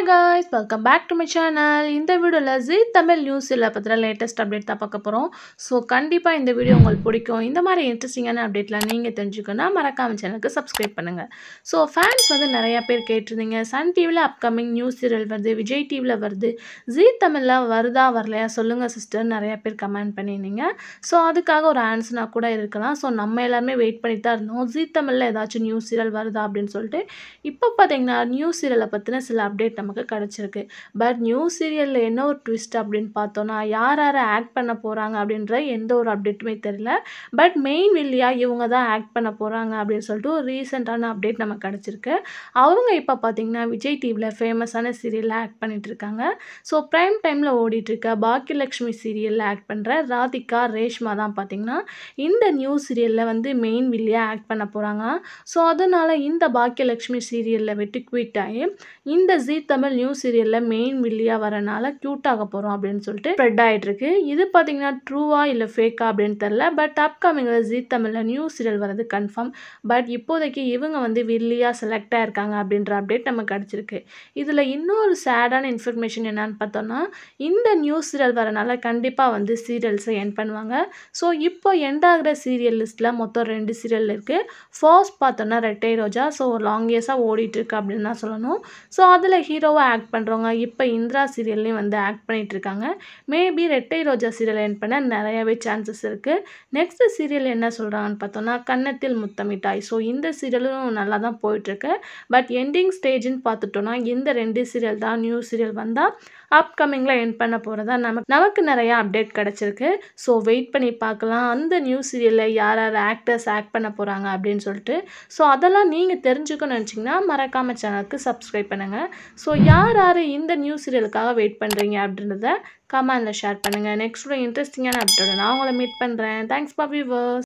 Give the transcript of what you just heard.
hi guys welcome back to my channel இந்த வீடியோவில் G Tamil நியூஸில் பற்றின லேட்டஸ்ட் அப்டேட் தான் பார்க்க போகிறோம் ஸோ கண்டிப்பாக இந்த வீடியோ உங்களுக்கு பிடிக்கும் இந்த மாதிரி இன்ட்ரெஸ்டிங்கான அப்டேட்லாம் நீங்கள் தெரிஞ்சுக்கணும்னா மறக்காம சேனலுக்கு சப்ஸ்கிரைப் பண்ணுங்கள் ஸோ ஃபேன்ஸ் வந்து நிறையா பேர் கேட்டிருந்தீங்க சன் டிவியில் அப்கமிங் நியூஸ் சீரியல் வருது விஜய் டிவியில் வருது ஜி தமிழில் வருதா வரலையா சொல்லுங்கள் சிஸ்டர் நிறையா பேர் கமெண்ட் பண்ணியிருந்தீங்க ஸோ அதுக்காக ஒரு ஆன்சர்னா கூட இருக்கலாம் ஸோ நம்ம எல்லாருமே வெயிட் பண்ணிட்டு தான் இருந்தோம் ஜி தமிழில் ஏதாச்சும் நியூஸ் சீரியல் வருதா அப்படின்னு சொல்லிட்டு இப்போ பார்த்தீங்கன்னா நியூஸ் சீரியலை பற்றின சில அப்டேட் நமக்கு கிடச்சிருக்கு பட் நியூஸ் சீரியலில் என்ன ஒரு ட்விஸ்ட் அப்படின்னு பார்த்தோன்னா யார் யாரை ஆக்ட் பண்ண போகிறாங்க அப்படின்ற எந்த ஒரு அப்டேட்டுமே தெரியல பட் மெயின் வில்லியா இவங்க தான் ஆக்ட் பண்ண போகிறாங்க அப்படின்னு சொல்லிட்டு ஒரு ரீசெண்டான அப்டேட் நமக்கு கிடச்சிருக்கு அவங்க இப்போ பார்த்தீங்கன்னா விஜய் டிவியில் ஃபேமஸான சீரியலில் ஆக்ட் பண்ணிட்டு இருக்காங்க ஸோ ப்ரைம் டைமில் ஓடிட்டுருக்க பாக்கியலக்ஷ்மி சீரியலில் ஆக்ட் பண்ணுற ராதிகா ரேஷ்மா தான் பார்த்தீங்கன்னா இந்த நியூஸ் சீரியலில் வந்து மெயின் வில்லியா ஆக்ட் பண்ண போகிறாங்க ஸோ அதனால் இந்த பாக்கியலக்ஷ்மி சீரியலில் விட்டு குவிட் ஆகி இந்த ஜீ தமிழ் நியூஸ் சீரியலில் மெயின் வில்லியாக வரனால க்யூட் ஆக போகிறோம் அப்படின்னு சொல்லிட்டு ஸ்ப்ரெட் ஆகிட்டு இருக்கு இது பார்த்தீங்கன்னா ட்ரூவா இல்லை ஃபேக்கா அப்படின்னு தெரில பட் அப்கமிங்கில் ஜீ தமிழில் நியூஸ் சீரியல் வரது கன்ஃபார்ம் பட் இப்போதைக்கு இவங்க வந்து வில்லியாக செலக்ட் ஆயிருக்காங்க அப்படின்ற அப்டேட் நமக்கு கிடச்சிருக்கு இதில் இன்னொரு சேடான இன்ஃபர்மேஷன் என்னன்னு பார்த்தோன்னா இந்த நியூஸ் சீரியல் வரனால கண்டிப்பாக வந்து சீரியல்ஸை என் பண்ணுவாங்க ஸோ இப்போ எண்ட் ஆகிற சீரியல் லிஸ்ட்டில் மொத்தம் ரெண்டு சீரியல் இருக்குது ஃபர்ஸ்ட் பார்த்தோன்னா ரெட்டை ரோஜா ஸோ லாங் இயர்ஸாக ஓடிட்டுருக்கு அப்படின்னு தான் சொல்லணும் ஸோ அதில் ஹீரோவாக ஆக்ட் பண்ணுறவங்க இப்போ இந்திரா சீரியல்லையும் வந்து ஆக்ட் பண்ணிட்டு இருக்காங்க மேபி ரெட்டை ரோஜா சீரியல் என் பண்ண நிறையாவே சான்சஸ் இருக்குது நெக்ஸ்ட் சீரியல் என்ன சொல்கிறாங்கன்னு பார்த்தோன்னா கன்னத்தில் முத்தமிட்டாய் ஸோ இந்த சீரியலும் நல்லா தான் போயிட்டுருக்கு பட் எண்டிங் ஸ்டேஜ்னு பார்த்துட்டோன்னா இந்த ரெண்டு சீரியல் தான் நியூ சீரியல் வந்தால் அப்கமிங்கில் என் பண்ண போகிறதா நமக்கு நமக்கு நிறையா அப்டேட் கிடச்சிருக்கு ஸோ வெயிட் பண்ணி பார்க்கலாம் அந்த நியூ சீரியலில் யார் யார் ஆக்டர்ஸ் ஆக்ட் பண்ண போகிறாங்க அப்படின்னு சொல்லிட்டு ஸோ அதெல்லாம் நீங்கள் தெரிஞ்சுக்கணும்னு நினச்சிங்கன்னா மறக்காமல் சேனலுக்கு சப்ஸ்கிரைப் பண்ணுங்கள் ஸோ யார் யார் இந்த நியூ சீரியலுக்காக வெயிட் பண்ணுறீங்க அப்படின்றத கமெண்டில் ஷேர் பண்ணுங்கள் நெக்ஸ்ட் ஒரு இன்ட்ரெஸ்டிங்கான அப்டேட் நான் உங்களை மீட் பண்ணுறேன் தேங்க்ஸ் ஃபார் வியூவர்ஸ்